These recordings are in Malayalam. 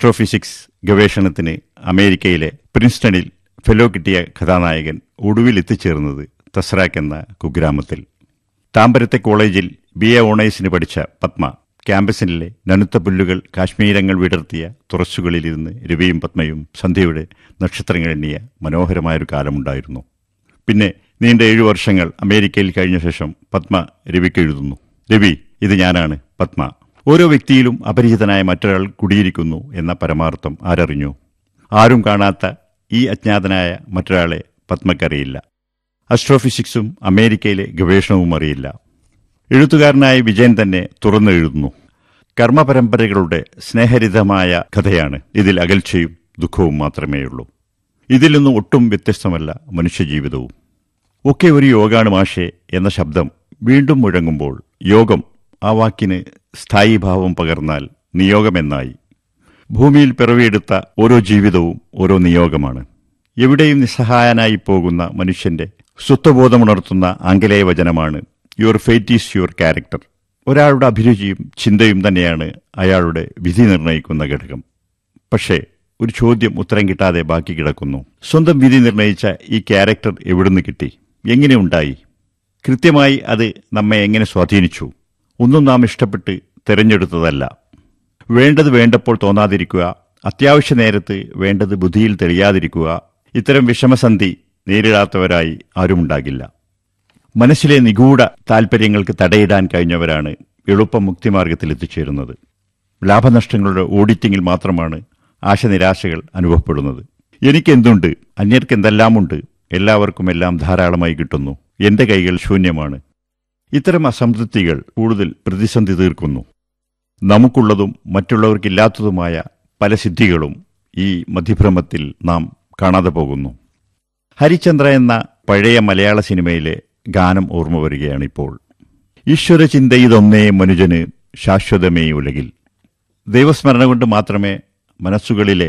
അസ്ട്രോഫിസിക്സ് ഗവേഷണത്തിന് അമേരിക്കയിലെ പ്രിൻസ്റ്റണിൽ ഫെലോ കിട്ടിയ കഥാനായകൻ ഒടുവിൽ എത്തിച്ചേർന്നത് തസ്രാക്ക് എന്ന കുഗ്രാമത്തിൽ താമ്പരത്തെ കോളേജിൽ ബി എ ഓണേഴ്സിന് പഠിച്ച പത്മ ക്യാമ്പസിലെ നനുത്ത പുല്ലുകൾ കാശ്മീരങ്ങൾ വിടർത്തിയ തുറസ്സുകളിലിരുന്ന് രവിയും പത്മയും സന്ധ്യയുടെ നക്ഷത്രങ്ങൾ എണ്ണിയ മനോഹരമായൊരു കാലമുണ്ടായിരുന്നു പിന്നെ നീണ്ട ഏഴു വർഷങ്ങൾ അമേരിക്കയിൽ കഴിഞ്ഞ ശേഷം പത്മ രവിക്ക് എഴുതുന്നു രവി ഇത് ഞാനാണ് പത്മ ഓരോ വ്യക്തിയിലും അപരിചിതനായ മറ്റൊരാൾ കുടിയിരിക്കുന്നു എന്ന പരമാർത്ഥം ആരറിഞ്ഞു ആരും കാണാത്ത ഈ അജ്ഞാതനായ മറ്റൊരാളെ പത്മക്കറിയില്ല അസ്ട്രോഫിസിക്സും അമേരിക്കയിലെ ഗവേഷണവും അറിയില്ല എഴുത്തുകാരനായ വിജയൻ തന്നെ തുറന്നെഴുതുന്നു കർമ്മപരമ്പരകളുടെ സ്നേഹരിതമായ കഥയാണ് ഇതിൽ അകൽച്ചയും ദുഃഖവും മാത്രമേയുള്ളൂ ഇതിൽ നിന്നും ഒട്ടും വ്യത്യസ്തമല്ല മനുഷ്യജീവിതവും ഒക്കെ ഒരു യോഗാണ് മാഷേ എന്ന ശബ്ദം വീണ്ടും മുഴങ്ങുമ്പോൾ യോഗം ആ വാക്കിന് സ്ഥായീഭാവം പകർന്നാൽ നിയോഗമെന്നായി ഭൂമിയിൽ പിറവിയെടുത്ത ഓരോ ജീവിതവും ഓരോ നിയോഗമാണ് എവിടെയും നിസ്സഹായനായി പോകുന്ന മനുഷ്യന്റെ സ്വത്വബോധമുണർത്തുന്ന ആംഗലേയ വചനമാണ് your fate is your character ഒരാളുടെ അഭിരുചിയും ചിന്തയും തന്നെയാണ് അയാളുടെ വിധി നിർണ്ണയിക്കുന്ന ഘടകം പക്ഷേ ഒരു ചോദ്യം ഉത്തരം കിട്ടാതെ ബാക്കി കിടക്കുന്നു സ്വന്തം വിധി നിർണയിച്ച ഈ ക്യാരക്ടർ എവിടുന്ന് കിട്ടി എങ്ങനെ ഉണ്ടായി കൃത്യമായി അത് നമ്മെ എങ്ങനെ സ്വാധീനിച്ചു ഒന്നും നാം ഇഷ്ടപ്പെട്ട് തിരഞ്ഞെടുത്തതല്ല വേണ്ടത് വേണ്ടപ്പോൾ തോന്നാതിരിക്കുക അത്യാവശ്യ നേരത്ത് വേണ്ടത് ബുദ്ധിയിൽ തെളിയാതിരിക്കുക ഇത്തരം വിഷമസന്ധി നേരിടാത്തവരായി ആരുമുണ്ടാകില്ല മനസ്സിലെ നിഗൂഢ താൽപ്പര്യങ്ങൾക്ക് തടയിടാൻ കഴിഞ്ഞവരാണ് എളുപ്പം മുക്തിമാർഗത്തിൽ എത്തിച്ചേരുന്നത് ലാഭനഷ്ടങ്ങളുടെ ഓഡിറ്റിംഗിൽ മാത്രമാണ് ആശനിരാശകൾ അനുഭവപ്പെടുന്നത് എനിക്കെന്തുണ്ട് അന്യർക്ക് എന്തെല്ലാമുണ്ട് എല്ലാവർക്കും എല്ലാം ധാരാളമായി കിട്ടുന്നു എന്റെ കൈകൾ ശൂന്യമാണ് ഇത്തരം അസംതൃപ്തികൾ കൂടുതൽ പ്രതിസന്ധി തീർക്കുന്നു നമുക്കുള്ളതും മറ്റുള്ളവർക്കില്ലാത്തതുമായ പല സിദ്ധികളും ഈ മധ്യഭ്രമത്തിൽ നാം കാണാതെ പോകുന്നു ഹരിചന്ദ്ര എന്ന പഴയ മലയാള സിനിമയിലെ ഗാനം ഓർമ്മ വരികയാണിപ്പോൾ ഈശ്വര ചിന്തയിതൊന്നേ മനുജന് ശാശ്വതമേ ഉലകിൽ ദൈവസ്മരണ കൊണ്ട് മാത്രമേ മനസ്സുകളിലെ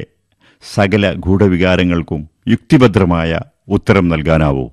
സകല ഗൂഢവികാരങ്ങൾക്കും യുക്തിഭദ്രമായ ഉത്തരം നൽകാനാവൂ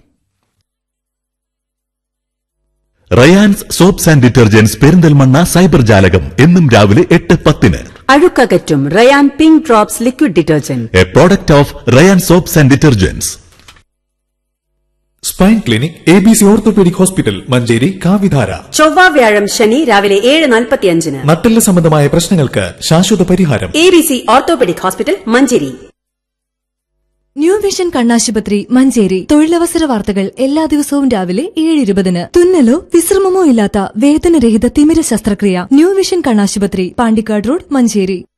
Ryan's soaps and detergents Perinthalmanna cyber ജാലകം എന്നും രാവിലെ എട്ട് പത്തിന് അഴുക്കകറ്റും Ryan pink drops liquid detergent a product of Ryan soaps and detergents spine clinic A B C orthopaedic hospital Manjeri കാവിധാര ചൊവ്വ വ്യാഴം ശനി രാവിലെ ഏഴ് നാൽപ്പത്തിയഞ്ചിന് നട്ടെല്ല് സംബന്ധമായ പ്രശ്നങ്ങൾക്ക് ശാശ്വത പരിഹാരം A B C orthopaedic hospital Manjeri new vision കണ്ണാശുപത്രി മഞ്ചേരി തൊഴിലവസര വാർത്തകൾ എല്ലാ ദിവസവും രാവിലെ ഏഴ് ഇരുപതിന് തുന്നലോ വിശ്രമമോ ഇല്ലാത്ത വേദനരഹിത തിമിര ശസ്ത്രക്രിയ ന്യൂ വിഷൻ കണ്ണാശുപത്രി പാണ്ടിക്കാട് റോഡ് മഞ്ചേരി